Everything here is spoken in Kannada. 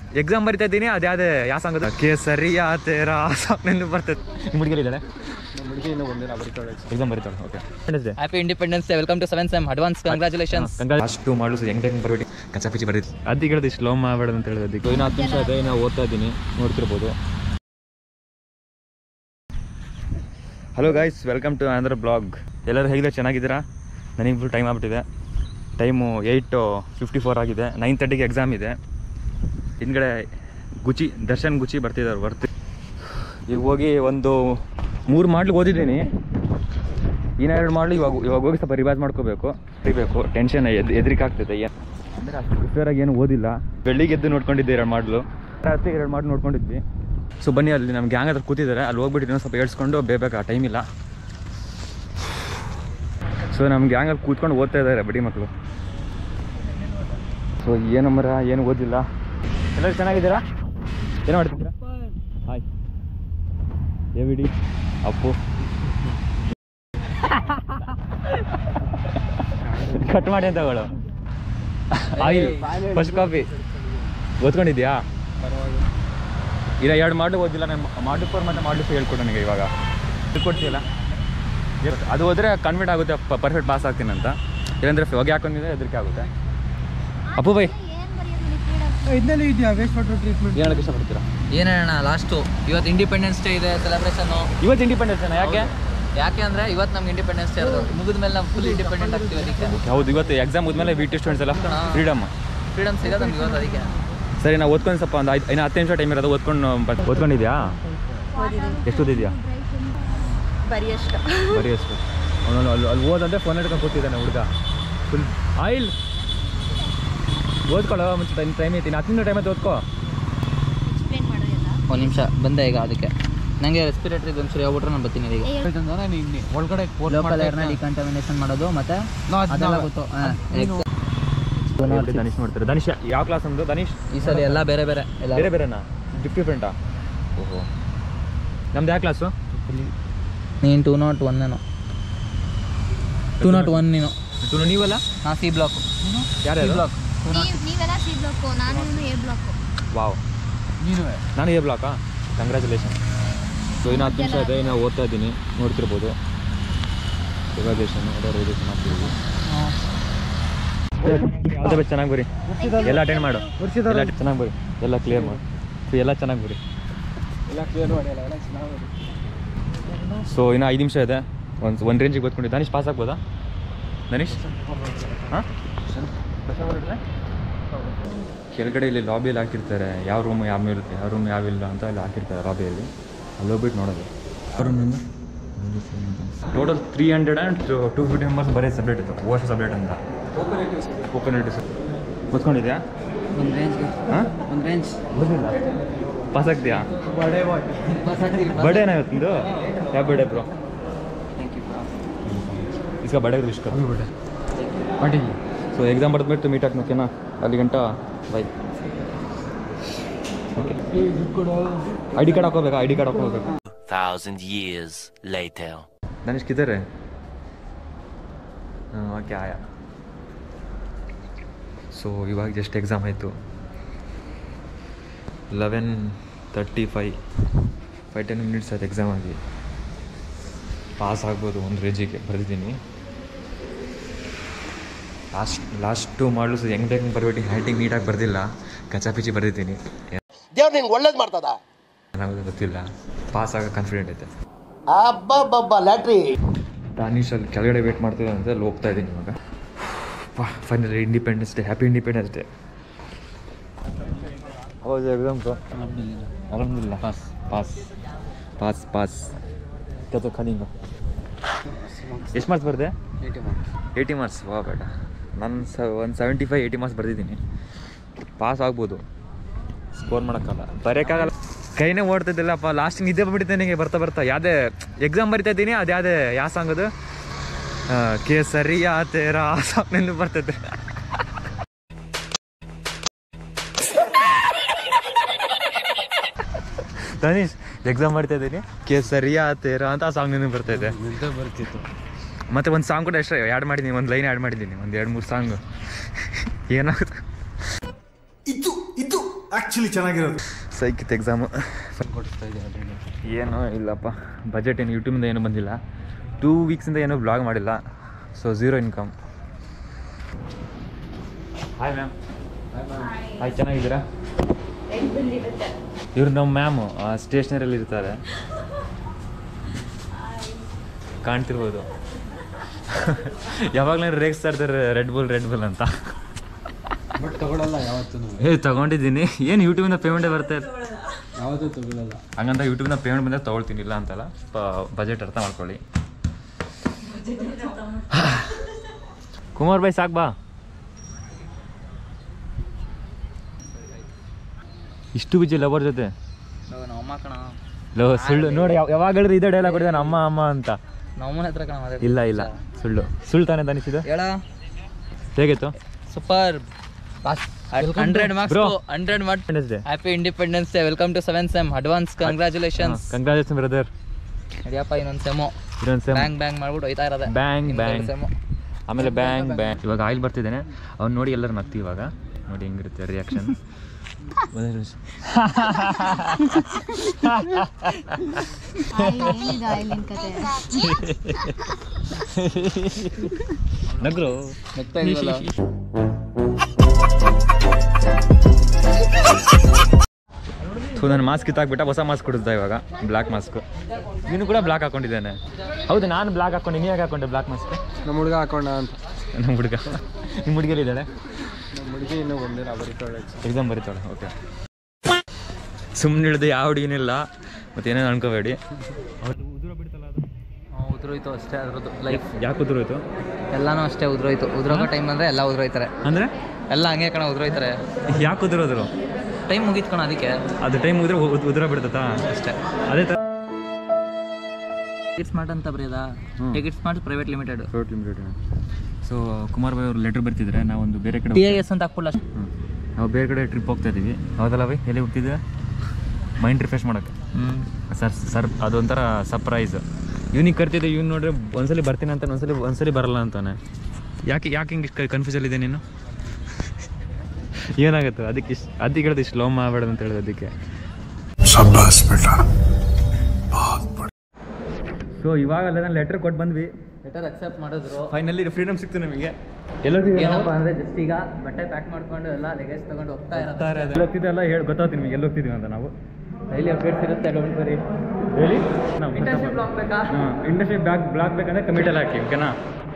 ಎಕ್ಸಾಮ್ ಬರಿತಾ ಇದ್ದೀನಿ ಅದ್ಯಾವ್ದು ಯಾವ ಸಾಂಗ್ ಅದು ಕೇಸರಿಯ ತೇರ ಸಾಂಗ್ ನೆನಪು ಬರ್ತದೆ ನಿಮ್ಮ ಹುಡುಗಿಯಲ್ಲಿದ್ದಾಳೆ ಎಕ್ಸಾಮ್ ಬರೀತಾಳೆ okay happy independence day welcome to seven sem advance congratulations ಅಷ್ಟು ಮಾಡಲು ಹೆಂಗ್ ಹೆಂಗ್ ಬರ್ಬಿಟ್ಟು ಕಚಾಪಿಚಿ ಬರೀತಿ ಅದಕ್ಕೆ ಹೇಳಿದೆ ಸ್ಲೋ ಮಾಡಬೇಡ ಅಂತ ಹೇಳಿದೆ ಅದಕ್ಕೆ ಇನ್ನು ಹತ್ತು ನಿಮಿಷ ಇದೆ ಇನ್ನು ಓದ್ತಾ ಇದ್ದೀನಿ ನೋಡ್ತಿರ್ಬೋದು ಹಲೋ ಗೈಸ್ ವೆಲ್ಕಮ್ ಟು ಅಂದ್ರ ಬ್ಲಾಗ್ ಎಲ್ಲರೂ ಹೇಗಿದೆ ಚೆನ್ನಾಗಿದ್ದೀರಾ ನನಗೆ ಫುಲ್ ಟೈಮ್ ಆಗ್ಬಿಟ್ಟಿದೆ ಟೈಮು ಏಯ್ಟ್ ಫಿಫ್ಟಿ ಫೋರ್ ಆಗಿದೆ ನೈನ್ ತರ್ಟಿಗೆ ಎಕ್ಸಾಮ್ ಇದೆ ಹಿಂದ್ಗಡೆ ಗುಚಿ ದರ್ಶನ್ ಗುಚಿ ಬರ್ತಿದ್ದಾರೆ ಬರ್ತಿ ಈಗ ಹೋಗಿ ಒಂದು ಮೂರು ಮಾಡ್ಲಿಕ್ಕೆ ಓದಿದ್ದೀನಿ ಇನ್ನೆರಡು ಮಾಡಲು ಇವಾಗ ಇವಾಗ ಹೋಗಿ ಸ್ವಲ್ಪ ರಿವೈಸ್ ಮಾಡ್ಕೋಬೇಕು ಬರಿಬೇಕು ಟೆನ್ಷನ್ ಎದ್ ಎದ್ರಿಕೆ ಆಗ್ತಿದೆ ಏನು ಅಂದರೆ ಅಷ್ಟು ಪ್ರಿಪೇರಾಗಿ ಏನು ಓದಿಲ್ಲ ಬೆಳಿಗ್ಗೆ ಎದ್ದು ನೋಡ್ಕೊಂಡಿದ್ದೆ ಎರಡು ಮಾಡಲು ರಾತ್ರಿ ಎರಡು ಮಾಡಿ ನೋಡ್ಕೊಂಡಿದ್ವಿ ಸೊ ಬನ್ನಿ ಅಲ್ಲಿ ನಮ್ಮ ಗ್ಯಾಂಗ್ ಹತ್ರ ಕೂತಿದ್ದಾರೆ ಅಲ್ಲಿ ಹೋಗ್ಬಿಟ್ಟು ಇನ್ನೊಂದು ಸ್ವಲ್ಪ ಏಡ್ಸ್ಕೊಂಡು ಬೇಬೇಕು ಟೈಮ್ ಇಲ್ಲ ಸೊ ನಮ್ಮ ಗ್ಯಾಂಗಲ್ಲಿ ಕೂತ್ಕೊಂಡು ಓದ್ತಾ ಇದ್ದಾರೆ ಬಡಿ ಮಕ್ಕಳು ಸೊ ಏನು ಮರ ಏನು ಓದಿಲ್ಲ ಎಲ್ಲರೂ ಚೆನ್ನಾಗಿದ್ದೀರಾ ಏನು ಮಾಡ್ತಿದ್ದೀರಾ ಹಾಯ್ ಏ ಬಿಡಿ ಅಪ್ಪು ಕಟ್ ಮಾಡಿ ಅಂತ ತಗೊಳ್ಳು ಆಯಿಲ್ ಫಸ್ಟ್ ಕಾಫಿ ಓದ್ಕೊಂಡಿದ್ಯಾ ಇಲ್ಲ ಎರಡು ಮಾಡು ಓದಿಲ್ಲ ನಾನು ಮಾಡು ಫೋರ್ ಮತ್ತು ಮಾಡು ಫೋರ್ ಹೇಳ್ಕೊಡು ನನಗೆ ಇವಾಗ ಹೇಳ್ಕೊಡ್ತೀಯಲ್ಲ yes, ಅದು ಹೋದರೆ ಕನ್ವಿಟ್ ಆಗುತ್ತೆ ಪರ್ಫೆಕ್ಟ್ ಪಾಸ್ ಆಗ್ತೀನಿ ಅಂತ ಇಲ್ಲಾಂದರೆ ಹೊಗೆ ಹಾಕೊಂಡಿದ್ರೆ ಹೆದರಿಕೆ ಆಗುತ್ತೆ ಅಪ್ಪು ಬೈ ಇದನ್ನೆಲ್ಲ ಇದೆಯಾ ವೇಸ್ಟ್ ವಾಟರ್ ಟ್ರೀಟ್ಮೆಂಟ್ ಏನು ಹೇಳಕ್ಕೆ ಇಷ್ಟಪಡ್ತೀರಾ ಏನು ಹೇಳೋಣ ಲಾಸ್ಟು ಇವತ್ತು ಇಂಡಿಪೆಂಡೆನ್ಸ್ ಡೇ ಇದೆ ಸೆಲೆಬ್ರೇಷನ್ನು ಇವತ್ತು ಇಂಡಿಪೆಂಡೆನ್ಸ್ ಯಾಕೆ ಯಾಕೆ ಅಂದರೆ ಇವತ್ತು ನಮ್ಗೆ ಇಂಡಿಪೆಂಡೆನ್ಸ್ ಡೇ ಇರೋದು ಮುಗಿದ ಮೇಲೆ ನಾವು ಫುಲ್ ಇಂಡಿಪೆಂಡೆಂಟ್ ಆಗ್ತೀವಿ ಅದಕ್ಕೆ ಹೌದು ಇವತ್ತು ಎಕ್ಸಾಮ್ ಮುದ್ಮೇಲೆ ವಿ ಟಿ ಸ್ಟೂಡೆಂಟ್ಸ್ ಎಲ್ಲ ಫ್ರೀಡಮ್ ಫ್ರೀಡಮ್ ಸಿಗೋದು ನಮ್ಗೆ ಇವತ್ತು ಅದಕ್ಕೆ ಸರಿ ನಾವು ಓದ್ಕೊಂಡು ಸ್ವಲ್ಪ ಒಂದು ಐದು ಇನ್ನು ಹತ್ತು ನಿಮಿಷ ಟೈಮ್ ಇರೋದು ಓದ್ಕೊಂಡು ಬ- ಓದ್ಕೊಂಡಿದ್ಯಾ ಎಷ್ಟು ಓದಿದ್ಯಾ ಬರೀ ಅಷ್ಟ ಬರೀ ಅಷ್ಟು ಅವನು ಅಲ್ಲಿ ಅಲ್ಲಿ ಓದಂದ್ರೆ ಫೋನ್ ಹಿಡ್ಕೊಂಡು ಕೂತಿದ್ದಾನೆ ಹುಡುಗ ಫುಲ್ ಆಯಿಲ್ ಓದ್ಕೊಳ್ಳೋ ಮುಂಚೆ ಟೈಮ್ ಟೈಮ್ ಐತಿ ಹತ್ತು ನಿಮಿಷ ಟೈಮ್ ಐತೆ ಓದ್ಕೋ ಎಕ್ಸ್ಪ್ಲೇನ್ ಮಾಡೋದಿಲ್ಲ ಒಂದು ನಿಮಿಷ ಬಂದೆ ಈಗ ಅದಕ್ಕೆ ನನಗೆ ರೆಸ್ಪಿರೇಟರಿ ಒಂಚೂರು ಹೇಳ್ಬಿಟ್ರೆ ನಾನು ಬರ್ತೀನಿ ಈಗ ಒಳಗಡೆ ಲೋಕಲ್ ಏರ್ನ ಡಿಕಂಟಮಿನೇಷನ್ ಮಾಡೋದು ಮತ್ತೆ ನಾ ಅದ್ನ- ಅದೆಲ್ಲ ಗೊತ್ತು ಹಾ, ನೀನು- ex- ಧನಿಷ್ ಮಾಡ್ತಾರೆ ಧನಿಷ್ ಯಾವ ಕ್ಲಾಸ್ ಅಂದು ಧನಿಷ್ ಈ ಸಲ ಎಲ್ಲ ಬೇರೆ ಬೇರೆ ಎಲ್ಲ ಬೇರೆ ಬೇರೆನಾ ಡಿಫ್ಟ್ ಡಿಫ್ರೆಂಟಾ ಓಹೋ ನಮ್ದು ಯಾವ ಕ್ಲಾಸು ನೀನು ಟೂ ನಾಟ್ ಒನ್ ಏನೋ ಟೂ ನಾಟ್ ಒನ್ ನೀನು ತುನು ನೀವಲ್ಲ ನಾ ಸಿ ಬ್ಲಾಕ್ ಯಾರು ಬ್ಲಾಕ್ ನೀವ್- ನೀವೆಲ್ಲ ಸಿ ಬ್ಲಾಕ್ ನಾನು ಎ ಬ್ಲಾಕ್ ವಾವ್ ನೀನು ನಾನು ಎ ಬ್ಲಾಕಾ ಕಂಗ್ರ್ಯಾಚುಲೇಷನ್ ಸೊ ಇನ್ನು ಹತ್ತು ನಿಮಿಷ ಇದೆ ಇನ್ನು ಓದ್ತಾ ಇದ್ದೀನಿ ನೋಡ್ತಿರ್ಬೋದು ರಿವೈಸೇಷನ್ ಅದೇ ರಿವೈಸೇಷನ್ ಮಾಡ್ತಿದ್ದೀವಿ ಯಾವುದೇ ಬೆಸ್ಟ್ ಚೆನ್ನಾಗಿ ಬರಿ ಎಲ್ಲ ಅಟೆಂಡ್ ಮಾಡು ಎಲ್ಲ ಚೆನ್ನಾಗಿ ಬರಿ ಎಲ್ಲ ಕ್ಲಿಯರ್ ಮಾಡು ಸೊ ಎಲ್ಲ ಚೆನ್ನಾಗಿ ಬರಿ ಎಲ್ಲ ಕ್ಲಿಯರ್ ಮಾಡಿ ಎಲ್ಲ ಚೆನ್ನಾಗಿ ಸೊ ಇನ್ನು ಐದು ನಿಮಿಷ ಇದೆ ಒಂದು ಒಂದು ರೇಂಜಿಗೆ ಗೊತ್ಕೊಂಡಿದ್ದೆ ಧನಿಷ್ ಪಾಸ್ ಆಗ್ಬೋದಾ ಧನಿಷ್ ಹಾಂ ಕೆಳಗಡೆ ಇಲ್ಲಿ ಲಾಬಿಯಲ್ಲಿ ಹಾಕಿರ್ತಾರೆ ಯಾವ ರೂಮ್ ಯಾವ ಮೇಲೆ ಯಾವ ರೂಮ್ ಯಾವಿಲ್ಲ ಅಂತ ಅಲ್ಲಿ ಹಾಕಿರ್ತಾರೆ ಲಾಬಿಯಲ್ಲಿ ಅಲ್ಲಿ ಹೋಗ್ಬಿಟ್ಟು ನೋಡೋದು total three hundred and two fifty members ಬರೀ ಸಪ್ರೇಟ್ ಇತ್ತು ಓಸ್ಟ್ ಸಪ್ರೇಟ್ ಅಂತ ಕೋಕೋನಟ್ ಗೊತ್ಕೊಂಡಿದ್ಯಾ ಒಂದು ರೇಂಜ್ಗೆ ಹಾಂ ಒಂದು ರೇಂಜ್ ಗೊತ್ತಿಲ್ಲ ಪಾಸ್ ಆಗ್ತೀಯಾ ಬಡೇ ಬಾಯ್ ಬರ್ಡೇ ಏನಾ ಇವತ್ತಿಂದು ಯಾವ ಬರ್ಡೇ ಬ್ರೋ इसका बर्थडे विश कर ಪಾಟೀಲ್ ಸೊ ಎಕ್ಸಾಮ್ ಬರೆದ್ಬಿಟ್ಟು ಮೀಟ್ ಹಾಕಿ ಓಕೆನಾ ಅಲ್ಲಿ ಗಂಟ bye okay I D card ಹಾಕೋಬೇಕಾ ಐ ಡಿ ಕಾರ್ಡ್ ಹಾಕೋಬೇಕು thousand years later. ಧನುಷ್ ಕಿದ್ದಾರೆ ಹಾಂ ಓಕೆ ಆಯಾ ಸೊ ಇವಾಗ ಜಸ್ಟ್ ಎಕ್ಸಾಮ್ ಆಯಿತು ಲೆವೆನ್ ತರ್ಟಿ ಫೈ ಫೈವ್ ಟೆನ್ ಮಿನಿಟ್ಸ್ ಆಯ್ತು ಎಕ್ಸಾಮ್ ಆಗಿ ಪಾಸ್ ಆಗ್ಬೋದು ಒಂದು ರೇಜಿಗೆ ಬರೆದಿದ್ದೀನಿ ಲಾಸ್ಟ್ ಲಾಸ್ಟ್ ಟು ಮಾಡಲು ಹೆಂಗೆ ಬೇಕು ಬರ್ಬಿಟ್ಟು ಹ್ಯಾಂಡಿಂಗ್ ನೀಟಾಗಿ ಬರೆದಿಲ್ಲ ಕಚಾಪಿಚಿ ಬರೆದಿದ್ದೀನಿ ದೇವ್ರು ನಿನ್ಗೆ ಒಳ್ಳೇದು ಮಾಡ್ತದ ಏನಾಗೋದು ಗೊತ್ತಿಲ್ಲ ಪಾಸ್ ಆಗೋ ಕಾನ್ಫಿಡೆಂಟ್ ಐತೆ ಅಬ್ಬಬ್ಬಬ್ಬ ಲ್ಯಾಟ್ರಿ ದಾನಿಶ್ ಅಲ್ಲಿ ಕೆಳಗಡೆ ವೇಟ್ ಮಾಡ್ತಿದ್ದೆ ಅಂತ ಅಲ್ಲಿ ಹೋಗ್ತಾ ಇದ್ದೀನಿ ಇವಾಗ finally independence day happy independence day ಹೌದು ಎಕ್ಸಾಮ್ ಅಲಹಮ್ದಿಲ್ಲ ಪಾಸ್ ಪಾಸ್ ಪಾಸ್ ಪಾಸ್ ಕतो ಖಾನಿಂಗ ಎಷ್ಟು ಮಾರ್ಕ್ಸ್ ಬರ್ದೆ ಏಯ್ಟಿ ಮಾರ್ಕ್ಸ್ ವಾ ಬೇಡ ನಾನು ಸ ಒಂದು ಸೆವೆಂಟಿ ಫೈವ್ ಏಯ್ಟಿ ಮಾರ್ಕ್ಸ್ ಬರ್ದಿದ್ದೀನಿ ಪಾಸ್ ಆಗ್ಬೋದು ಸ್ಕೋರ್ ಮಾಡೋಕ್ಕಲ್ಲ ಬರೆಯೋಕ್ಕಾಗಲ್ಲ ಕೈನೇ ಓಡ್ತಿದ್ದಿಲ್ಲಪ್ಪ ಲಾಸ್ಟ್ ನಿದ್ದೆ ಬಂದ್ಬಿಟ್ಟಿದ್ದೆ ನನಗೆ ಬರ್ತಾ ಬರ್ತಾ ಯಾವುದೇ ಎಕ್ಸಾಮ್ ಬರಿತಾ ಇದ್ದೀನಿ ಅದು ಯಾವುದೇ ಯಾವ ಸಾಂಗ್ ಅದು ಆ, ಕೇಸರಿಯ ತೇರ ಆ ಸಾಂಗ್ ನೆನಪು ಬರ್ತೈತೆ ತನೀಶ್ ಎಕ್ಸಾಮ್ ಮಾಡ್ತಾ ಇದ್ದೀನಿ ಕೇಸರಿಯ ತೇರ ಅಂತ ಆ ಸಾಂಗ್ ನೆನಪು ಬರ್ತೈತೆ ಬರ್ತಿತ್ತು ಮತ್ತೆ ಒಂದು ಸಾಂಗ್ ಕೂಡ ಎಷ್ಟೇ ಆ್ಯಡ್ ಮಾಡಿದ್ದೀನಿ ಒಂದು ಲೈನ್ ಆ್ಯಡ್ ಮಾಡಿದ್ದೀನಿ ಒಂದು ಎರಡು ಮೂರು ಸಾಂಗ್ ಏನಾಗುತ್ತೆ ಇದು ಇದು ಆಕ್ಚುಲಿ ಆ್ಯಕ್ಚುಲಿ ಚೆನ್ನಾಗಿರೋದು ಸೈಕಿತ್ ಎಕ್ಸಾಮು ಕೊಡಿಸ್ತಾ ಇದೆಯಾ ಡೈಲಿ ಏನೂ ಇಲ್ಲಪ್ಪ ಬಜೆಟ್ ಏನು ಯೂಟ್ಯೂಬಿಂದ ಏನೂ ಬಂದಿಲ್ಲ ಟೂ ವೀಕ್ಸಿಂದ ಏನೂ ಬ್ಲಾಗ್ ಮಾಡಿಲ್ಲ so zero income hi ma'am hi ಚೆನ್ನಾಗಿದ್ದೀರಾ ಇವ್ರು ನಮ್ಮ ಮ್ಯಾಮು ಸ್ಟೇಷನರಿಯಲ್ಲಿ ಇರ್ತಾರೆ ಕಾಣ್ತಿರ್ಬೋದು ಯಾವಾಗಲೂ ರೇಗಿಸ್ತಾ ಇರ್ತಾರೆ ರೆಡ್ ಬುಲ್ ರೆಡ್ ಬುಲ್ ಅಂತ ಬಟ್ ತಗೊಳಲ್ಲ ಯಾವತ್ತೂ ಏ ತಗೊಂಡಿದ್ದೀನಿ ಏನು ಯೂಟ್ಯೂಬಿಂದ ಪೇಮೆಂಟೇ ಬರ್ತಾ ಇದೆ ಯಾವತ್ತೂ ತಗೊಳಲ್ಲ ಹಂಗಂತ ಯೂಟ್ಯೂಬ್ನ ಪೇಮೆಂಟ್ ಬಂದರೆ ತೊಗೊಳ್ತೀನಿ ಇಲ್ಲ ಅಂತಲ್ಲ ಬಜೆಟ್ ಅರ್ಥ ಮಾಡ್ಕೊಳ್ಳಿ ಕುಮಾರ್ ಬೈ ಸಾಕ್ ಬಾ ಇಷ್ಟು ಬಿಜಿ ಲವರ್ ಜೊತೆ ನಮ್ಮ ಅಮ್ಮ ಕಣ ಲವ್ ಸುಳ್ಳು ನೋಡಿ ಯಾವಾಗ ಹೇಳಿದ್ರೆ ಇದೇ ಡೈಲಾಗ್ ಕೊಡಿದಾನೆ ಅಮ್ಮ ಅಮ್ಮ ಅಂತ ನಮ್ಮನ ಹತ್ರ ಕಣ ಮಾತಾಡ್ತಿದ್ದೆ. ಇಲ್ಲ ಇಲ್ಲ ಸುಳ್ಳು ಸುಳ್ಳು ತಾನೇ ತನಿಸಿದ್ದು ಹೇಳ ಹೇಗಿತ್ತು super hundred marks Bro. Hundred marks independence day happy independence day welcome to seven sem advance congratulations congratulation brother ನಡಿಯಪ್ಪ ಇನ್ನೊಂದು ಸೆಮು ಇದೊಂದು ಸೆಮ್ ಬ್ಯಾಂಗ್ ಬ್ಯಾಂಗ್ ಮಾಡ್ಬಿಟ್ಟು ಹೋಯ್ತಾ ಇರೋದೆ ಬ್ಯಾಂಗ್ ಬ್ಯಾಂಗ್ ಸೆಮು ಆಮೇಲೆ ಬ್ಯಾಂಗ್ ಬ್ಯಾಂಗ್ ಇವಾಗ ಆಯಿಲ್ ಬರ್ತಿದ್ದೇನೆ ಅವ್ನು ನೋಡಿ ಎಲ್ಲರೂ ನಗ್ತಿ ಇವಾಗ ನೋಡಿ ಹೆಂಗಿರುತ್ತೆ ರಿಯಾಕ್ಷನ್ ಏನಿದೆ ಆಯಿಲಿನ ಕತೆ ನಗ್ರು ನೆಗ್ತಾ ಇದೀವಲ್ಲ ಥೂ ನಾನು ಮಾಸ್ಕ್ ಕಿತ್ತಾಕ್ಬಿಟ್ಟ ಹೊಸ ಮಾಸ್ಕ್ ಕೊಡಿಸ್ದ ಇವಾಗ ಬ್ಲ್ಯಾಕ್ ಮಾಸ್ಕ್ ನೀನು ಕೂಡ ಬ್ಲಾಕ್ ಹಾಕೊಂಡಿದ್ದೇನೆ ಹೌದು ನಾನು ಬ್ಲಾಕ್ ಹಾಕೊಂಡೆ ನೀ ಯಾಕೆ ಹಾಕೊಂಡೆ ಬ್ಲಾಕ್ ಮಾಸ್ಕ್ ನಮ್ಮ ಹುಡುಗ ಹಾಕೋಣ ಅಂತ ನಮ್ಮ ಹುಡುಗ ನಿಮ್ಮ ಹುಡುಗಿಯಲ್ಲಿ ಇದ್ದಾಳೆ ನಮ್ಮ ಹುಡುಗಿ ಇನ್ನೂ ಬಂದಿಲ್ಲ ಬರೀತಾಳೆ ಎಕ್ಸಾಮ್ ಬರೀತಾಳೆ ಓಕೆ ಸುಮ್ಮನೆ ಹಿಡಿದು ಯಾವ ಹುಡುಗಿನಿಲ್ಲ ಮತ್ತೇನೇನು ಅನ್ಕೋಬೇಡಿ ಉದ್ರೋಯ್ತು ಅಷ್ಟೇ ಅದ್ರದ್ದು ಲೈಫ್ ಯಾಕೆ ಉದುರೋಯ್ತು ಎಲ್ಲಾನು ಅಷ್ಟೇ ಉದ್ರೋಯ್ತು ಉದ್ರೋಗೋ ಟೈಮ್ ಅಂದ್ರೆ ಎಲ್ಲ ಉದ್ರೋಯ್ತಾರೆ ಅಂದರೆ ಎಲ್ಲ ಹಂಗೆ ಕಣ ಉದ್ರೋಯ್ತಾರೆ ಯಾಕೆ ಉದುರೋದ್ರು ಟೈಮ್ ಮುಗೀತು ಕಣ ಅದಕ್ಕೆ ಅದು ಟೈಮ್ ಉದ್ರೆ ಉದುರ ಬಿಡ್ತತಾ ಅಷ್ಟೇ ಅದೇ ಥರ ಟಿಕೆಟ್ ಸ್ಮಾರ್ಟ್ ಅಂತ ಬರೆಯೋದಾ hmm. Ticket smart private limited so Kumar ಬಾಯ್ ಅವರು ಲೆಟರ್ ಬರ್ತಿದ್ರೆ ನಾವೊಂದು ಬೇರೆ ಕಡೆ ಟಿ ಐ ಎಸ್ ಅಂತ ಹಾಕ್ಬಿಡಲ್ಲ ಅಷ್ಟೇ ಹ್ಮ್. ನಾವು ಬೇರೆ ಕಡೆ ಟ್ರಿಪ್ ಹೋಗ್ತಾ ಇದ್ದೀವಿ ಹೌದಲ್ಲ ಬೈ ಎಲ್ಲಿ ಹೋಗ್ತಿದ್ದೆ ಮೈಂಡ್ ರಿಫ್ರೆಶ್ ಮಾಡೋಕ್ಕೆ ಹ್ಞೂ ಸರ್ ಸರ್ ಅದೊಂಥರ ಸರ್ಪ್ರೈಸ್ ಇವ್ನಿಗೆ ಕರ್ತಿದ್ದೆ ಇವ್ನು ನೋಡ್ರೆ ಒಂದ್ಸಲಿ ಬರ್ತೀನಿ ಅಂತ ಒಂದ್ಸಲಿ ಒಂದ್ಸಲಿ ಬರಲ್ಲ ಅಂತಾನೆ ಯಾಕೆ ಯಾಕೆ ಹಿಂಗೆ ಕನ್ಫ್ಯೂಸಲ್ಲಿದೆ ನೀನು ಏನಾಗುತ್ತೆ ಅದಕ್ಕೆ ಇಷ್ಟು ಅದಕ್ಕೆ ಹೇಳಿದೆ ಇಷ್ಟು ಲೋ ಮಾಡಬೇಡ ಅಂತ ಹೇಳಿದೆ ಅದಕ್ಕೆ ಶಬ್ಬಾಸ್ ಬೇಟ ಸೊ ಇವಾಗ ನಾನು ಲೆಟರ್ ಕೊಟ್ಟು ಬಂದ್ವಿ ಲೆಟರ್ ಅಕ್ಸೆಪ್ಟ್ ಮಾಡಿದ್ರು ಫೈನಲಿ ಫ್ರೀಡಮ್ ಸಿಕ್ತು ನಮಗೆ ಎಲ್ಲೋಗಿ ಏನಪ್ಪ ಅಂದ್ರೆ ಜಸ್ಟ್ ಈಗ ಬಟ್ಟೆ ಪ್ಯಾಕ್ ಮಾಡ್ಕೊಂಡು ಎಲ್ಲ ಲಗೇಜ್ ತಗೊಂಡು ಹೋಗ್ತಾ ಇರೋದು ಎಲ್ಲೋಗ್ತಿದ್ದೆಲ್ಲ ಹೇಳಿ ಗೊತ್ತಾಗ್ತೀನಿ ನಿಮಗೆ ಎಲ್ಲೋಗ್ತಿದ್ದೀವಿ ಅಂತ ನಾವು ಡೈಲಿ ಅಪ್ಡೇಟ್ಸ್ ಇರುತ್ತೆ ಡೋಂಟ್ ವರಿ ಹೇಳಿ ಇಂಟರ್ನ್ಶಿಪ್ ಬೇಕಾ ಇಂಡಸ್ಟ್ರಿ ಬ್ಲಾಕ್ ಬ್ಲಾಕ್ ಬೇಕಂದ್ರೆ ಕಮಿಟಲ್ಲಿ ಹಾಕಿ ಓಕೆನಾ